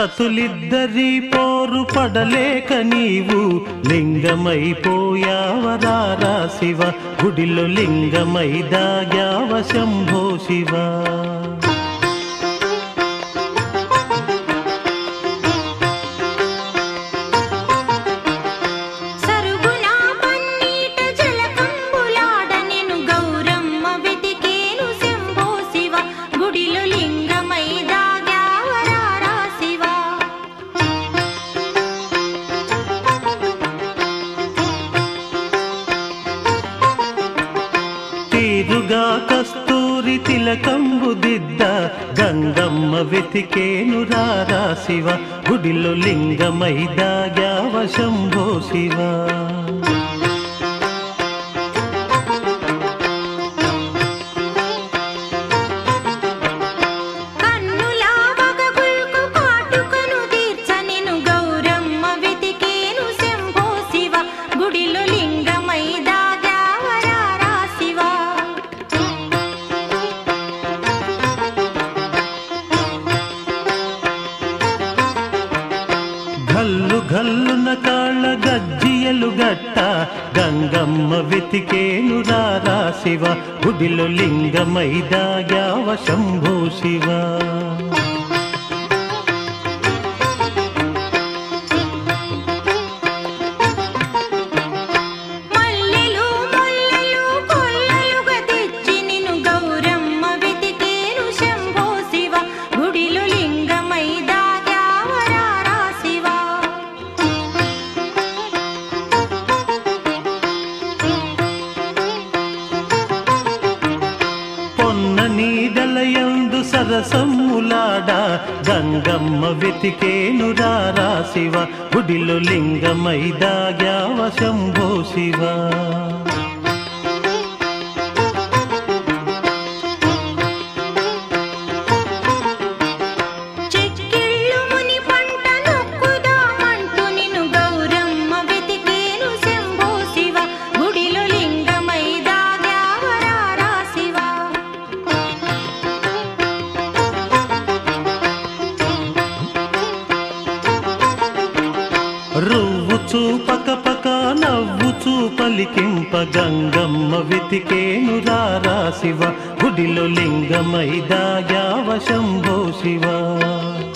సతులిద్దరి పోరు పడలేక నీవు లింగమైపోయావరారా శివ గుడిలో లింగమై దాగావ శంభో శివ సరుగునా పన్నీట జలకంబులాడ నేను గౌరమ్మ వెతికేను శంభో శివ గుడిలో లింగమై దాగావరారా శివ తీరుగా కస్తూరి తిలకంబు దిద్ద గంగమ్మ వెతికేను రారా శివ గుడిలో లింగమై దాగావ శంభో శివ కన్నులా వగగుల్కు కాటుకను తీర్చ నేను గౌరమ్మ వెతికేను శంభో శివ గుడిలో లింగమై దాగావరారా శివ గల్లు గల్లున కాళ్ళ గజ్జియలు గట్ట గంగమ్మ వెతికేను రారా శివ గుడిలో లింగమై దాగావ శంభో శివ మల్లెలు ముల్లలు కొల్లలుగా తెచ్చి నిన్ను గౌరమ్మ వెతికేను శంభో శివ గుడిలో లింగమై దాగావరారా శివ పొన్న నీడలయందు సరసమ్ములాడ గంగమ్మ వెతికేను రారా శివ గుడిలో లింగమై దాగావ శంభో శివ చెక్కిళ్ళు ముని పంట నొక్కుదామంటూ నిన్ను గౌరమ్మ వెతికేను శంభో శివ గుడిలో లింగమై దాగావరారా శివ రువ్వు చూపక పక నవ్వు చూపలికింప గంగమ్మ వెతికేను రారా శివ గుడిలో లింగమై దాగావ శంభో శివ